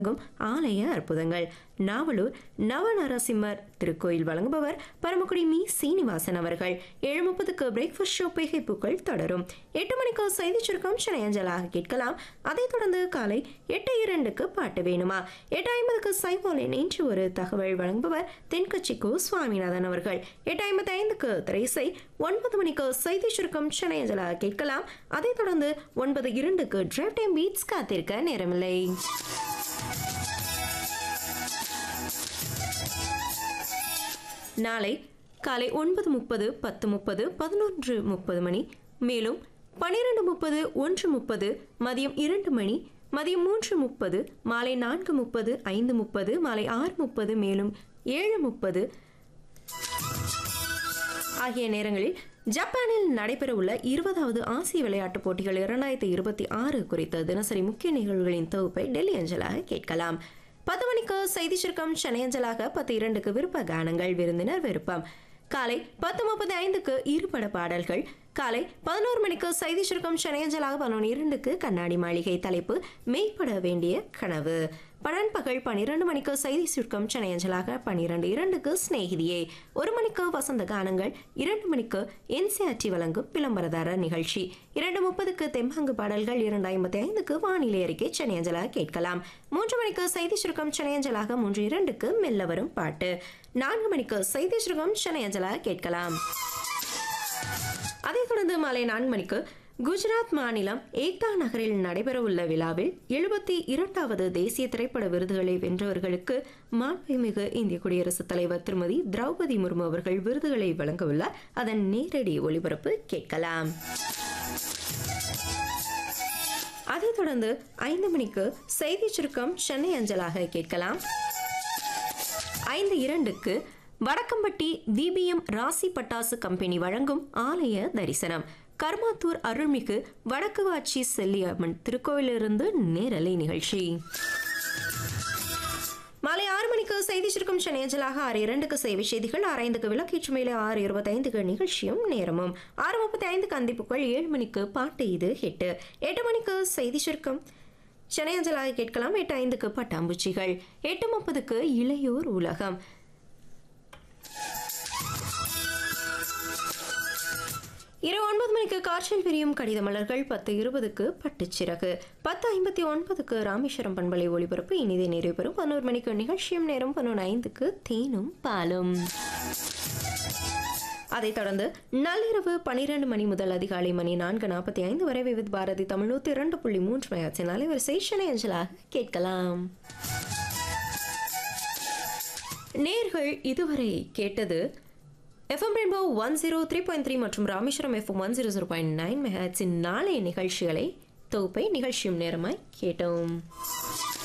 வழங்கும் ஆலய அற்புதங்கள் நாவலூர் நவநரசிம்மர் திருக்கோயில் வழங்குபவர் பரமக்குடி மீ சீனிவாசன் அவர்கள் ஏழு முப்பதுக்கு பிரேக்ஃபாஸ்ட் ஷோ பேகைப்புக்கள் தொடரும் எட்டு மணிக்கு செய்தி சுருக்கம் சென்னையஞ்சலாக கேட்கலாம் அதைத் தொடர்ந்து காலை எட்டு இரண்டுக்கு பாட்டு வேணுமா எட்டு ஐம்பதுக்கு சைவாலின் இன்று ஒரு தகவல் வழங்குபவர் தென்கட்சிக்கு சுவாமிநாதன் அவர்கள் எட்டு ஐம்பத்தி ஐந்துக்கு திரைசை ஒன்பது மணிக்கு செய்தி சுருக்கம் சென்னையஞ்சலாக கேட்கலாம் அதைத் தொடர்ந்து ஒன்பது இரண்டுக்கு டிரைவ் டைம் பீட்ஸ் காத்திருக்க நேரமில்லை நாளை காலை ஒன்பது முப்பது பத்து முப்பது பதினொன்று முப்பது மணி மேலும் பன்னிரெண்டு முப்பது ஒன்று முப்பது மதியம் இரண்டு மணி மதியம் மூன்று முப்பது மாலை நான்கு முப்பது ஐந்து முப்பது மாலை ஆறு முப்பது மேலும் ஏழு முப்பது ஆகிய நேரங்களில் ஜப்பானில் நடைபெறவுள்ள இருபதாவது ஆசிய விளையாட்டுப் போட்டிகள் இரண்டாயிரத்தி இருபத்தி ஆறு குறித்த தினசரி முக்கிய நிகழ்வுகளின் தொகுப்பை டெல்லி அஞ்சலாக கேட்கலாம் பத்து மணிக்கு செய்தி சுருக்கம் சென்னை அஞ்சலாக பத்து இரண்டுக்கு விருப்ப கானங்கள் விருந்தினர் விருப்பம் காலை பத்து முப்பது ஐந்துக்கு இருபட பாடல்கள் காலை பதினோரு மணிக்கு செய்தி சுருக்கம் சென்னையஞ்சலாக பதினொன்று இரண்டுக்கு கண்ணாடி மாளிகை தலைப்பு மெய்ப்பட வேண்டிய கனவு பழன்பகல் பன்னிரண்டு மணிக்கு செய்தி சுருக்கம் சென்னையஞ்சலாக பன்னிரண்டு இரண்டுக்கு சிநேகிதியே ஒரு மணிக்கு வசந்த கானங்கள் இரண்டு மணிக்கு என்சிஆர்டி வழங்கும் விளம்பரதாரர் நிகழ்ச்சி இரண்டு முப்பதுக்கு தெம்பாங்கு பாடல்கள் இரண்டு ஐம்பத்தி ஐந்துக்கு வானிலை அறிக்கை சென்னையஞ்சலாக கேட்கலாம் மூன்று மணிக்கு செய்தி சுருக்கம் சென்னையஞ்சலாக மூன்று இரண்டுக்கு மெல்ல வரும் பாட்டு நான்கு மணிக்கு செய்தி சுருக்கம் சென்னையஞ்சலாக கேட்கலாம் அதைத் தொடர்ந்து மாலை நான்கு மணிக்கு குஜராத் மாநிலம் ஏக்தா நகரில் நடைபெறவுள்ள விழாவில் எழுபத்தி இரண்டாவது தேசிய திரைப்பட விருதுகளை வென்றவர்களுக்கு மாண்புமிகு இந்திய குடியரசுத் தலைவர் திருமதி திரௌபதி முர்மு அவர்கள் விருதுகளை வழங்கவுள்ளார் அதன் நேரடி ஒளிபரப்பு கேட்கலாம் அதைத் தொடர்ந்து ஐந்து மணிக்கு செய்தி சுருக்கம் சென்னை அஞ்சலாக கேட்கலாம் ஐந்து இரண்டுக்கு வடக்கம்பட்டி விபிஎம் ராசி பட்டாசு கம்பெனி வழங்கும் ஆலய தரிசனம் கர்மாத்தூர் அருள்மிகு வடக்கு வாட்சி செல்லியம்மன் திருக்கோயிலிருந்து நேரலை நிகழ்ச்சி மாலை ஆறு மணிக்கு செய்தி சுருக்கம் சென்னையஞ்சலாக ஆறு இரண்டுக்கு சேவை செய்திகள் ஆறு ஐந்துக்கு விளக்கேற்று மேலே ஆறு இருபத்தைந்துக்கு நிகழ்ச்சியும் நேரமும் ஆறு முப்பத்தி ஐந்துக்கு அந்திப்புக்கள் ஏழு மணிக்கு பாட்டு இது எட்டு எட்டு மணிக்கு செய்தி சுருக்கம் சென்னையஞ்சலாக கேட்கலாம் எட்டு ஐந்துக்கு பட்டாம்பூச்சிகள் எட்டு முப்பதுக்கு இளையோர் உலகம் இரவு ஒன்பது மணிக்கு காற்றில் விரியும் கடித மலர்கள் பத்து இருபதுக்கு பட்டுச்சிறகு பத்து ஐம்பத்தி ஒன்பதுக்கு ராமேஸ்வரம் பண்பலை ஒளிபரப்பு இனிதே நிறைவு பெறும் பதினோரு மணிக்கு நிகழ்ச்சியும் நேரம் பதினொன்று ஐந்துக்கு தேனும் பாலும் அதைத் தொடர்ந்து நள்ளிரவு பனிரெண்டு மணி முதல் அதிகாலை மணி நான்கு நாற்பத்தி ஐந்து வரை விவித் பாரதி தமிழ் நூற்றி இரண்டு புள்ளி மூன்று மையாச்சின் அலைவரிசை சென்னை அஞ்சலாக கேட்கலாம் நேர்கள் இதுவரை கேட்டது FM rainbow one zero three point three மற்றும் Rameswaram FM one zero zero point nine மெஹாட்ஸின் நாளைய நிகழ்ச்சிகளை தொகுப்பை நிகழ்ச்சியும் நேரமாய் கேட்டோம்